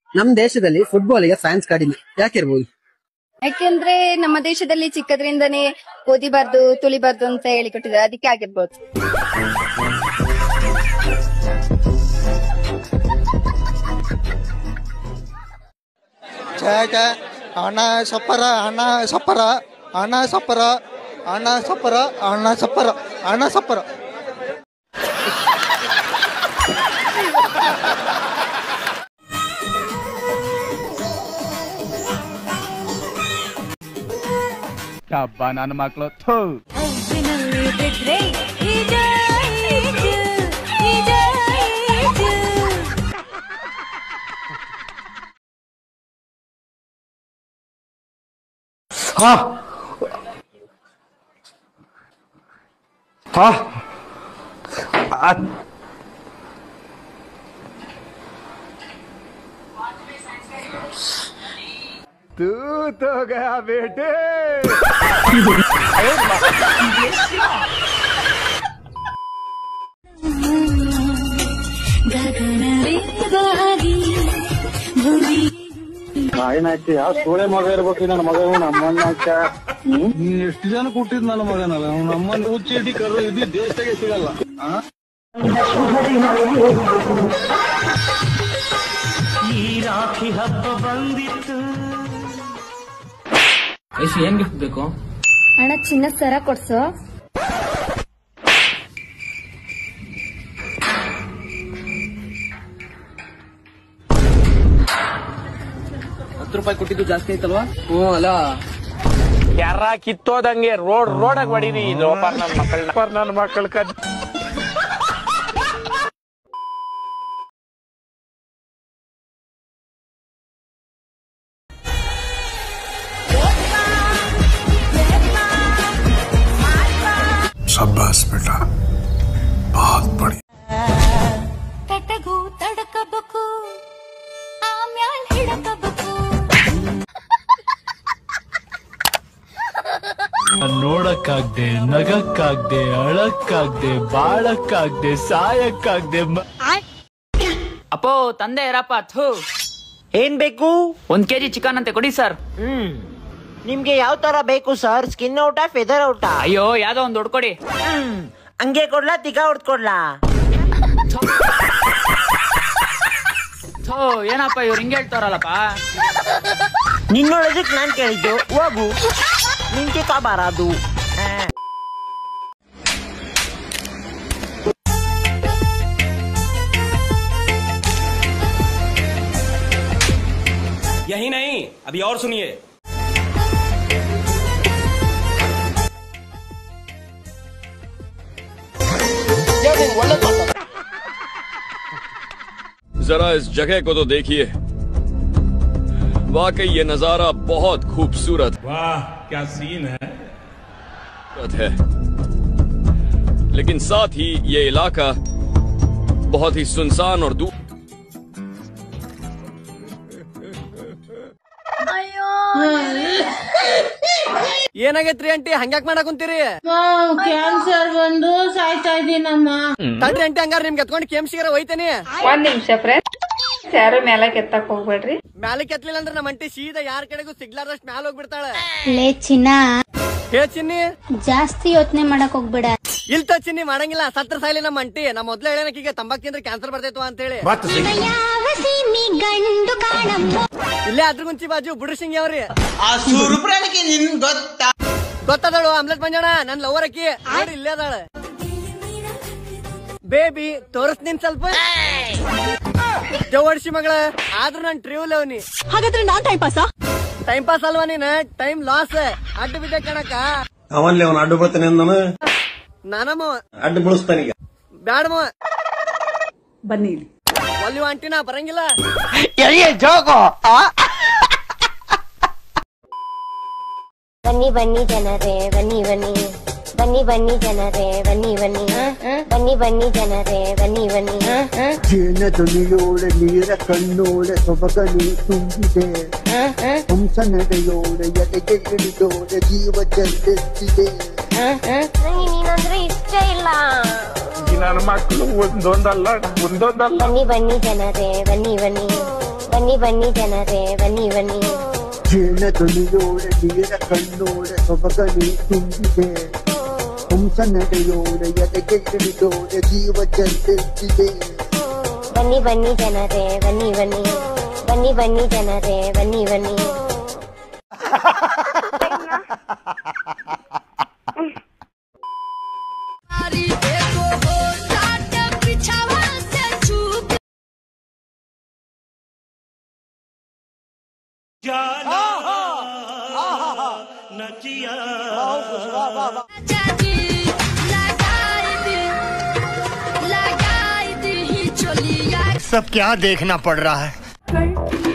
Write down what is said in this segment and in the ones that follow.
ನಮ್ ದೇಶದಲ್ಲಿ ಫುಟ್ಬಾಲ್ ಗೆ ಫ್ಯಾನ್ಸ್ ಕಡಿಮೆ ಯಾಕಿರ್ಬೋದು ಯಾಕೆಂದ್ರೆ ನಮ್ಮ ದೇಶದಲ್ಲಿ ಚಿಕ್ಕದ್ರಿಂದನೇ ಓದಿಬಾರ್ದು ತುಳಿಬಾರ್ದು ಅಂತ ಹೇಳಿಕೊಟ್ಟಿದ್ದಾರೆ ಅದಕ್ಕೆ ಆಗಿರ್ಬೋದು ಛೇ ಛೇ ಅಣ್ಣ ಸಪ್ಪರ ಅಣ್ಣ ಸಪ್ಪರ ಅಣ್ಣ ಸಪ್ಪರ ಅಣ್ಣ ಸಪ್ಪರ ಅಣ್ಣ ಸಪ್ಪರ ಅಣ್ಣ ಸಪ್ಪರ ಹಬ್ಬ ನನ್ನ ಮಕ್ಳು ಥೂ ಹಾ ಹಾ ಅ- तू तो गया बेटे ಏನಾಯ್ತು ಯಾವ ಸೋಳೆ ಮಗ ಇರ್ಬೇಕು ನನ್ನ ಮಗ ಇವ್ನು ನಮ್ಮನ್ನ ನೀ ಎಷ್ಟು ಜನ ಕೊಟ್ಟಿದ್ ನನ್ನ ಮಗನಲ್ಲ ಅವ್ನು ನಮ್ಮನ್ನ ಹುಚ್ಚಿ ಹಿಡಿ ಕರ್ರ ಇಡೀ ದೇಶದಾಗೆ ಸಿಗಲ್ಲ ಆ? ಅಣ್ಣ ಚಿನ್ನ ಸರ ಕೊಡ್ಸೋ ಹತ್ತು ರೂಪಾಯಿ ಕೊಟ್ಟಿದ್ದು ಜಾಸ್ತಿ ಆಯ್ತಲ್ವಾ ಹ್ಞೂ ಅಲ್ಲ ಯಾರ ಕಿತ್ತೋದಂಗೆ ರೋಡ್ ರೋಡಾಗ ಹೊಡೀರಿ ಲೋಪರ್ ನನ್ನ ಮಕ್ಕಳನ್ನ ನನ್ನ ಮಕ್ಕಳ ಕದ್ शाबाश बेटा बहुत बढ़िया ತಟಗೂ ತಡಕಬೇಕು ಆಮ್ಯಾಲ್ ಹಿಡಕಬೇಕು ನೋಡಕ್ಕಾಗ್ದೆ ನಗಕ್ಕಾಗ್ದೆ ಅಳಕ್ಕಾಗ್ದೆ ಬಾಳಕ್ಕಾಗ್ದೆ ಸಾಯಕ್ಕಾಗ್ದೆ ಅಪ್ಪೋ ತಂದೆ ಇರಪ್ಪ ಥೂ ಏನ್ ಬೇಕು ಒಂದ್ ಕೆಜಿ ಚಿಕನ್ ಅಂತೆ ಕೊಡಿ ಸರ್ ಹ್ಮ್ ನಿಮ್ಗೆ ಯಾವ ತರ ಬೇಕು ಸರ್ ಸ್ಕಿನ್ ಔಟಾ ಫೆದರ್ ಔಟಾ ಅಯ್ಯೋ ಯಾವ್ದೋ ಒಂದ್ ದೊಡ್ಡ ಕೊಡಿ ಹ್ಮ್ ಹಂಗೆ ಕೊಡ್ಲಾ ತಿಗ ಹೊಡ್ಕೊಡ್ಲಾ ಥೂ ಏನಪ್ಪ ಇವ್ರು ಹಿಂಗೆ ಹೇಳ್ತಾರಲ್ಲಪ್ಪ ನಿನ್ನೊಳದಕ್ ನಾನ್ ಕೇಳಿದ್ದು ಹೋಗು ನಿಂಗೆ ಕಾಬಾರದು यही नहीं अभी और सुनिए जरा इस जगह को तो देखिए वाकई ये नजारा बहुत खूबसूरत वाह क्या सीन है है लेकिन साथ ही ये इलाका बहुत ही सुनसान और दूर ಏನಾಗೈತ್ರಿ ಆಂಟಿ ಹಂಗ್ಯಾಕ್ ಮಾಡಕ್ ಕುಂತೀರಿ ಕ್ಯಾನ್ಸರ್ ಬಂದು ಸಾಯ್ತಾ ಇದೀನಮ್ಮ ತಡ್ರಿ ಆಂಟಿ ಹಂಗಾರ ನಿಮ್ಗೆ ಎತ್ಕೊಂಡು ಕೆಮ್ಸಿಗಾರ ಒಯ್ತೇನಿ ಒಂದ್ ನಿಮಿಷ ಫ್ರೆಂಡ್ ಯಾರು ಮೇಲಕ್ಕೆ ಎತ್ತಕ್ ಹೋಗ್ಬೇಡ್ರಿ ಮ್ಯಾಲಕ್ಕೆ ಎತ್ತಲಿಲ್ಲ ಅಂದ್ರೆ ನಮ್ಮ ಅಂಟಿ ಸೀದಾ ಯಾರ ಕಡೆಗೂ ಸಿಗ್ಲಾರ್ದಷ್ಟು ಮ್ಯಾಲ ಹೋಗ್ಬಿಡ್ತಾಳೆ ಲೇ ಚಿನ್ನ ಹೇ ಚಿನ್ನಿ ಜಾಸ್ತಿ ಯೋಚನೆ ಮಾಡಕ್ ಹೋಗ್ಬೇಡ ಇಲ್ತ ಚಿನ್ನಿ ಮಾಡಂಗಿಲ್ಲ ಸತ್ರ ಸಾಯ್ಲಿ ನಮ್ಮ ಅಂಟಿ ನಾ ಮೊದ್ಲು ಹೇಳನಕೀಗ ತಂಬಾಕ್ ತಿಂದ್ರೆ ಕ್ಯಾನ್ಸರ್ ಬರ್ತೈತವ ಅಂತ ಹೇಳಿ ಯಾವ ಸೀಮಿ ಗಂಡು ಕಾಣಮ್ಮ ಇಲ್ಲೇ ಅದ್ರ ಗುಂಚಿ ಬಾಜು ಬುಡ್ರ ಸಿಂಗ್ ಅವ್ರಿ ಆ ಸುರುಪ್ರಾಣಿಗೆ ನಿನ್ ಗೊತ್ತಾ ಗೊತ್ತದಳು ಆಮ್ಲೆಟ್ ಮಂಜಣ ನನ್ ಲವರ್ ಅಕ್ಕಿ ನೋಡಿ ಇಲ್ಲೇ ಅದಾಳ ಬೇಬಿ ತೋರಿಸ್ತೀನಿ ಸ್ವಲ್ಪ ಜವಡ್ಸಿ ಮಗಳ ಆದ್ರೂ ನನ್ ಟ್ರೀವ್ ಲವ್ನಿ ಹಾಗಾದ್ರೆ ನಾನ್ ಟೈಮ್ ಪಾಸ ಟೈಮ್ ಪಾಸ್ ಅಲ್ವಾ ನೀನ್ ಟೈಮ್ ಲಾಸ್ ಅಡ್ಡ ಬಿದ್ದ ಕಣಕ ಅವನ್ಲಿ ಅವನು ಅಡ್ಡು ಬರ್ತಾನೆ ಅಂದನು ನಾನಮ್ಮ ಅಡ್ಡು ಬಿಡಿಸ್ತಾನೀಗ ಬ್ಯಾಡಮ್ಮ ಬನ್ನಿ ಒಲ್ಲಿ ಆಂಟಿ ನಾ ಬರಂಗಿಲ್ಲ ಬನ್ನಿ ಬನ್ನಿ ಜನರೇ ಬನ್ನಿ ಬನ್ನಿ ಬನ್ನಿ ಬನ್ನಿ ಜನರೇ ಬನ್ನಿ ಬನ್ನಿ ಬನ್ನಿ ಬನ್ನಿ ಜನರೇ ಬನ್ನಿ ಬನ್ನಿ ಜೇನ ಧ್ವನಿಯೋಳೆ ನೀರ ಕಣ್ಣೋಳೆ ಸೊಬಗನಿ ತುಂಬಿದೆ ಹಂಸ ನಡೆಯೋಳೆ ಎದೆಗೆ ಹಿಡಿದೋಳೆ ಜೀವ ಜಲ್ಲೆತ್ತಿದೆ ನಂಗೆ ನೀನಂದ್ರೆ ಇಷ್ಟ ಇಲ್ಲ ನನ್ನ ಮಕ್ಕಳು ಒಂದೊಂದಲ್ಲ ಒಂದೊಂದಲ್ಲ ಬನ್ನಿ ಬನ್ನಿ ಜನರೇ ಬನ್ನಿ ಬನ್ನಿ ಬನ್ನಿ ಬನ್ನಿ ಜನರೇ ಬನ್ನಿ ಬನ್ನಿ ಜೇನ ಧ್ವನಿಯೋಡ ನೀರ ಕಣ್ಣೋಡ ಸೊಬಗನೆ ತುಂಬಿದೆ ಹಂಸ ನಡೆಯೋಡ ಎದೆಗೆ ಹಿಡಿದೋಡ ಜೀವ ಚಂದಿದೆ ಬನ್ನಿ ಬನ್ನಿ ಜನರೇ ಬನ್ನಿ ಬನ್ನಿ ಬನ್ನಿ ಬನ್ನಿ ಜನರೇ ಬನ್ನಿ ಬನ್ನಿ सब क्या देखना पड़ रहा है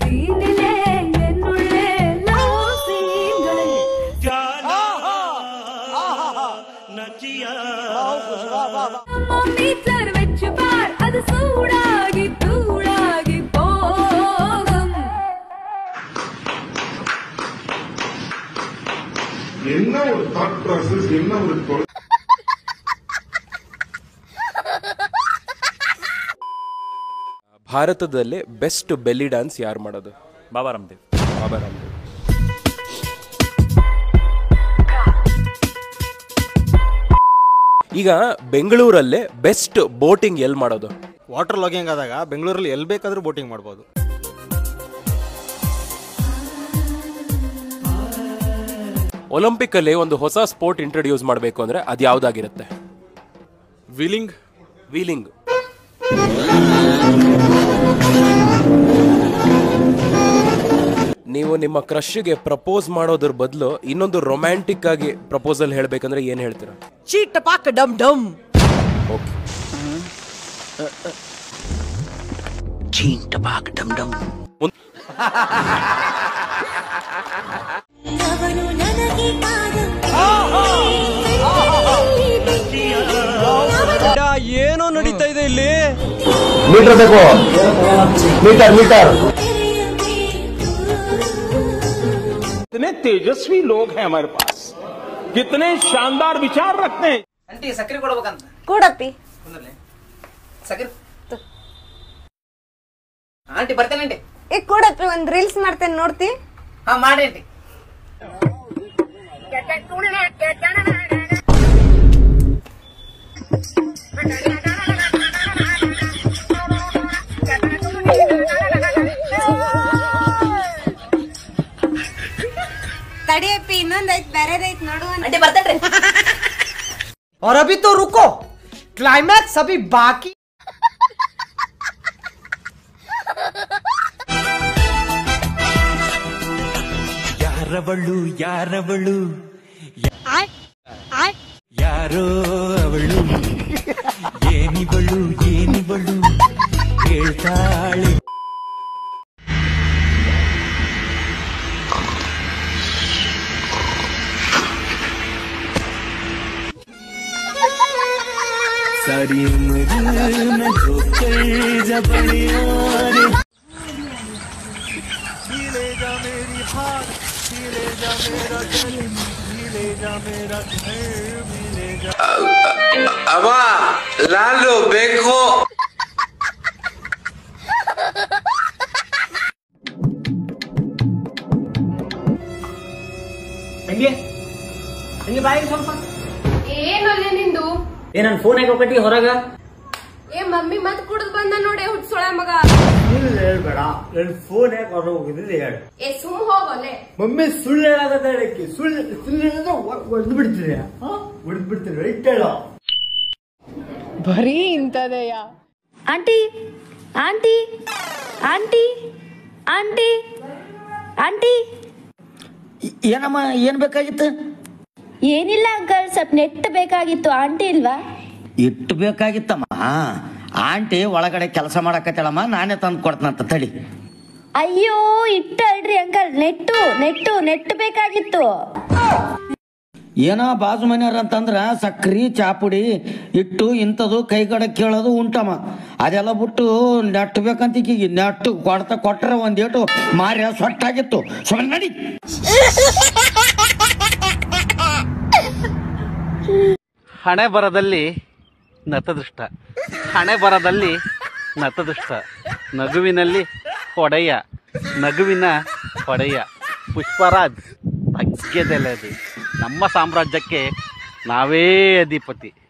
അത് ചൂടാകി ചൂടാകി പോകും என்ன ஒரு தாட் ப்ராசஸ் என்ன ஒரு தொலை- ಭಾರತದಲ್ಲೇ ಬೆಸ್ಟ್ ಬೆಲ್ಲಿ ಡ್ಯಾನ್ಸ್ ಯಾರು ಮಾಡೋದು ಬಾಬಾ ರಾಮದೇವ್ ಬಾಬಾ ರಾಮದೇವ್ ಈಗ ಬೆಂಗಳೂರಲ್ಲೇ ಬೆಸ್ಟ್ ಬೋಟಿಂಗ್ ಎಲ್ಲಿ ಮಾಡೋದು ವಾಟರ್ ಲಾಗಿಂಗ್ ಆದಾಗ ಬೆಂಗಳೂರಲ್ಲಿ ಎಲ್ಲಿ ಬೇಕಾದ್ರೂ ಬೋಟಿಂಗ್ ಮಾಡ್ಬೋದು ಒಲಿಂಪಿಕ್ ಅಲ್ಲಿ ಒಂದು ಹೊಸ ಸ್ಪೋರ್ಟ್ ಇಂಟ್ರೊಡ್ಯೂಸ್ ಮಾಡಬೇಕು ಅಂದ್ರೆ ಅದು ಯಾವ್ದಾಗಿರುತ್ತೆ ವೀಲಿಂಗ್ ವೀಲಿಂಗ್ ನೀವು ನಿಮ್ಮ ಕ್ರಶ್ಗೆ ಪ್ರಪೋಸ್ ಮಾಡೋದ್ರ ಬದಲು ಇನ್ನೊಂದು ರೊಮ್ಯಾಂಟಿಕ್ ಆಗಿ ಪ್ರಪೋಸಲ್ ಹೇಳ್ಬೇಕಂದ್ರೆ ಏನ್ ಹೇಳ್ತೀರಾ ಚೀಟ ಪಾಕ ಡಮ್ ಡಮ್ ಓಕೆ ಚೀಟ ಪಾಕ ಡಮ್ ಡಮ್ ಏನೋ ನಡೀತಾ ಇದೆ ಇಲ್ಲಿ मीटर देखो मीटर मीटर कितने तेजस्वी लोग हैं हमारे पास कितने शानदार विचार रखते हैं ಅಂಟಿ ಸಕ್ಕರೆ ಕೊಡ್ಬೇಕಂತ ಕೂಡಪ್ಪಿ ಸಕ್ಕರೆ ಆಂಟಿ ಬರ್ತೇನೆ ಆಂಟಿ ಈಗ ಕೂಡಪ್ಪಿ ಒಂದ್ ರೀಲ್ಸ್ ಮಾಡ್ತೇನೆ ನೋಡ್ತಿ ಹಾ ಮಾಡಿ ಆಂಟಿ ತಡಿಯಪ್ಪಿ ಇನ್ನೊಂದೈತ್ ಬೇರೆದೈತ್ ನೋಡು ಆಂಟಿ ಬರ್ತೇನ್ರಿ और अभी तो रुको क्लाइमैक्स अभी बाकी ಯಾರವಳು ಯಾರವಳು ಯಾರೋ ಅವಳು ಏನಿವಳು ಏನಿವಳು ಹೇಳ್ತಾಳೆ सारी उम्र में जो कर जबड़िया रे ಅಮ್ಮ ನಾನು ಬೇಕು ಹೆಂಗೆ ಹೆಂಗೆ ಬಾಯಿಗೆ ಸ್ವಲ್ಪ ಏನಲ್ಲೇ ನಿಂದು ಏ ನನ್ ಫೋನ್ ಯಾಕೆ ಹೋಗಟ್ಟಿ ಹೊರಗ ಏ ಮಮ್ಮಿ ಮತ್ ಕುಡ್ದ್ ಬಂದ ನೋಡಿ ಹುಟ್ಸೊಳ ಮಗ ಸುಳ್ಳು ಹೇಳ್ಬೇಡ ನನ್ ಫೋನ್ ಯಾಕೆ ಹೊರ ಹೋಗಿದ್ರೆ ಹೇಳು ಏ ಸುಮ್ ಹೋಗಲೆ ಮಮ್ಮಿ ಸುಳ್ಳು ಹೇಳಾಗತ್ತ ಹೇಳಕ್ಕೆ ಸುಳ್ಳು ಸುಳ್ಳು ಹೇಳಿದ್ರೆ ಹೊಡೆದು ಬಿಡ್ತೀನಿ ಹೊಡೆದು ಬಿಡ್ತೀನಿ ರೈಟ್ ಹೇಳೋ ಬರೀ ಇಂಥದೆಯ aunty aunty aunty aunty aunty ಏನಮ್ಮ ಏನ್ ಬೇಕಾಗಿತ್ತು ಏನಿಲ್ಲ ಅಂಕಲ್ ಸ್ವಲ್ಪ ನೆಟ್ ಬೇಕಾಗಿತ್ತು ಆಂಟಿ ಇಲ್ವಾ ಇಟ್ಟು ಬೇಕಾಗಿತ್ತಮ್ಮ ಆಂಟಿ ಒಳಗಡೆ ಕೆಲಸ ಮಾಡಕತ್ತೇಳಮ್ಮ ನಾನೇ ತಂದು ಕೊಡ್ತನಂತ ತಡಿ ಅಯ್ಯೋ ಇಟ್ಟಲ್ರಿ ಅಂಕಲ್ ನೆಟ್ಟು ನೆಟ್ಟು ನೆಟ್ ಬೇಕಾಗಿತ್ತು ಏನೋ ಬಾಜು ಮನೆಯವ್ರ ಅಂತಂದ್ರ ಸಕ್ರಿ ಚಾಪುಡಿ ಇಟ್ಟು ಇಂಥದ್ದು ಕೈಗಡೆ ಕೇಳೋದು ಉಂಟಮ್ಮ ಅದೆಲ್ಲ ಬಿಟ್ಟು ನೆಟ್ ಬೇಕಂತ ಈಕಿಗೆ ನೆಟ್ಟು ಕೊಡ್ತಾ ಕೊಟ್ರೆ ಒಂದೇಟು ಮಾರ್ಯ ಸೊಟ್ಟಾಗಿತ್ತು ಸುಮ್ಮನೆ ನಡಿ ಹಣೆ ಬರದಲ್ಲಿ ನತದೃಷ್ಟ ಹಣೆ ಬರದಲ್ಲಿ ನತದೃಷ್ಟ ನಗುವಿನಲ್ಲಿ ಒಡೆಯ ನಗುವಿನ ಒಡೆಯ ಪುಷ್ಪರಾಜ್ ತಗ್ಗೆದೆಲೆದು ನಮ್ಮ ಸಾಮ್ರಾಜ್ಯಕ್ಕೆ ನಾವೇ ಅಧಿಪತಿ